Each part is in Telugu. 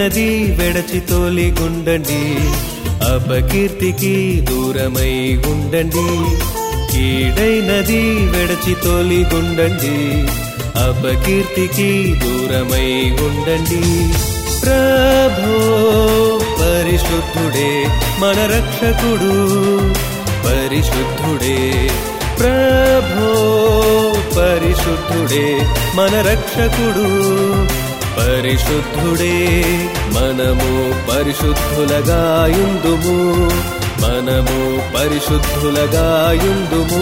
కీడైనది వెడచి తోలిగుండండి అపకీర్తికి దూరమై ఉండండి కీడైనది వెడచి తోలిగుండండి అపకీర్తికి దూరమై ఉండండి ప్రభో పరిశుద్ధుడే మన రక్షకుడు పరిశుద్ధుడే ప్రభో పరిశుద్ధుడే మన రక్షకుడు పరిశుద్ధుడే మనము పరిశుద్ధులగా యుందుము మనము పరిశుద్ధులగా యుందుము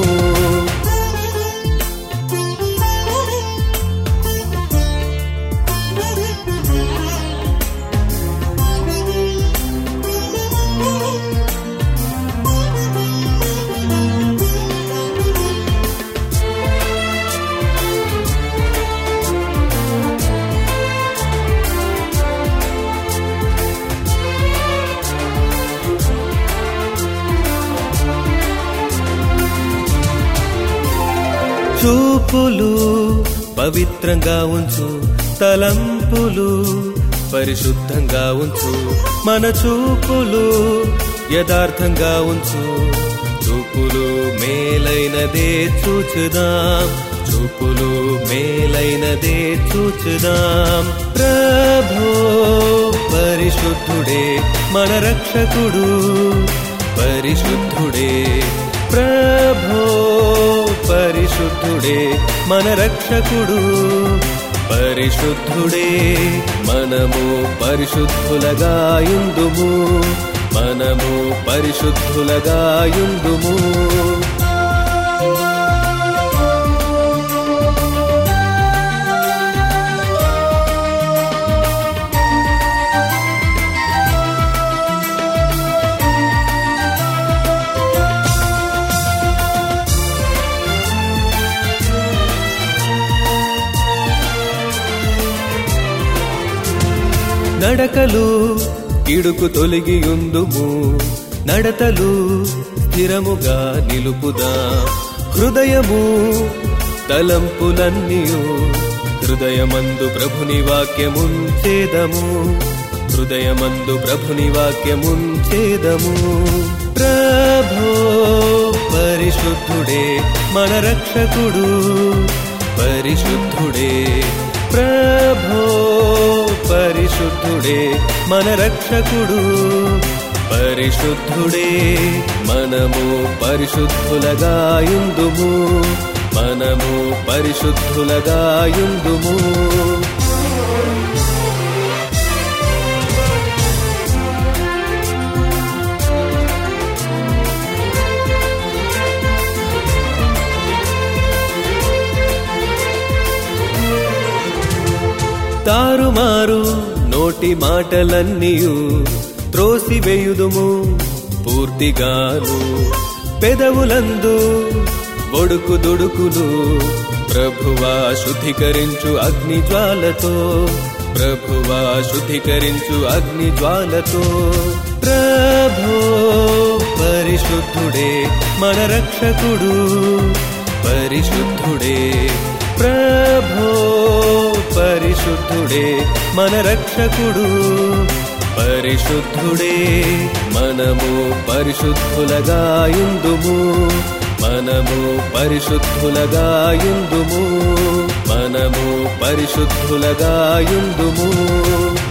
చూపులు పవిత్రంగా ఉంచు తలంపులు పరిశుద్ధంగా ఉంచు మన చూపులు యథార్థంగా ఉంచు చూపులు మేలైనదే చూచుదాం చూపులు మేలైనదే చూచుదాం ప్రభో పరిశుద్ధుడే మన రక్షకుడు పరిశుద్ధుడే ప్రభో పరిశుద్ధుడే మన రక్షకుడు పరిశుద్ధుడే మనము పరిశుద్ధులగా యుందుము మనము పరిశుద్ధులగా యుందుము నడకలు ఇడుకు తొలగి ఉందుము నడతలు స్థిరముగా నిలుపుదా హృదయము తలంపులన్నీయు హృదయమందు ప్రభుని వాక్యముంచేదము హృదయమందు ప్రభుని వాక్యముంచేదము ప్రభో పరిశుద్ధుడే మన రక్షకుడు పరిశుద్ధుడే ప్రభో పరిశుద్ధుడే మన రక్షకుడు పరిశుద్ధుడే మనము పరిశుద్ధులగా యుందుము మనము పరిశుద్ధులగా యుందుము తారుమారు నోటి మాటలన్నీయు త్రోసివేయుదుము పూర్తిగాను పెదవులందు ఒడుకు దుడుకులు ప్రభువా శుద్ధీకరించు అగ్ని జ్వాలతో ప్రభువా శుద్ధీకరించు అగ్ని జ్వాలతో ప్రభో పరిశుద్ధుడే మన రక్షకుడు పరిశుద్ధుడే ప్రభో పరిశుద్ధుడే మన రక్షకుడు పరిశుద్ధుడే మనము పరిశుద్ధులగా యుందుము మనము పరిశుద్ధులగా యుందుము మనము పరిశుద్ధులగా యుందుము